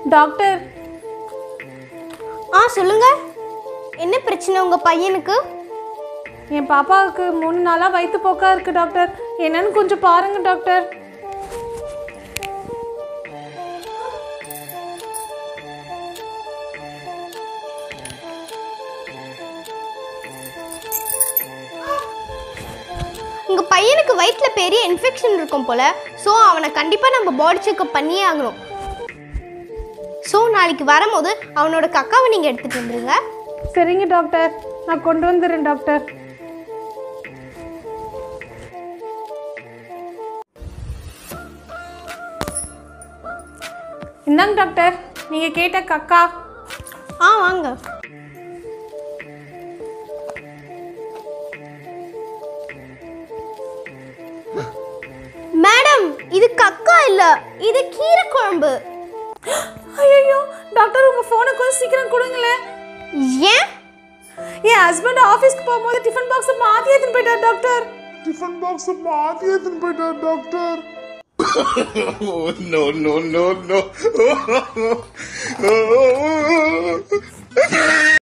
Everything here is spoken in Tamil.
டாக்டர் ஆ சொல்லுங்க என்ன பிரச்சனை உங்க பையனுக்கு என் பாப்பாவுக்கு மூணு நாளாக வயிற்று போக்கா இருக்கு டாக்டர் என்னன்னு கொஞ்சம் பாருங்க டாக்டர் உங்க பையனுக்கு வயிற்றுல பெரிய இன்ஃபெக்ஷன் இருக்கும் போல ஸோ அவனை கண்டிப்பாக நம்ம பாடி செக்அப் பண்ணியே ஆகணும் ஸோ நாளைக்கு வரும்போது அவனோட கக்காவை நீங்கள் எடுத்துகிட்டு வந்துருங்க சரிங்க டாக்டர் நான் கொண்டு வந்துடுறேன் டாக்டர் இந்தாங்க டாக்டர் நீங்கள் கேட்ட கக்கா ஆ வாங்க மேடம் இது கக்கா இல்ல இது கீரை குழம்பு ஐயோ டாக்டர் உங்கள் ஃபோனை கொஞ்சம் சீக்கிரம் கொடுங்களேன் ஏன் என் ஹஸ்பண்ட் ஆஃபீஸ்க்கு போகும்போது டிஃபன் பாக்ஸை மாற்றி எடுத்துன்னு போயிட்டார் டாக்டர் டிஃபன் பாக்ஸ் மாத்தி எடுத்துன்னு போயிட்டார் doctor oh no no no no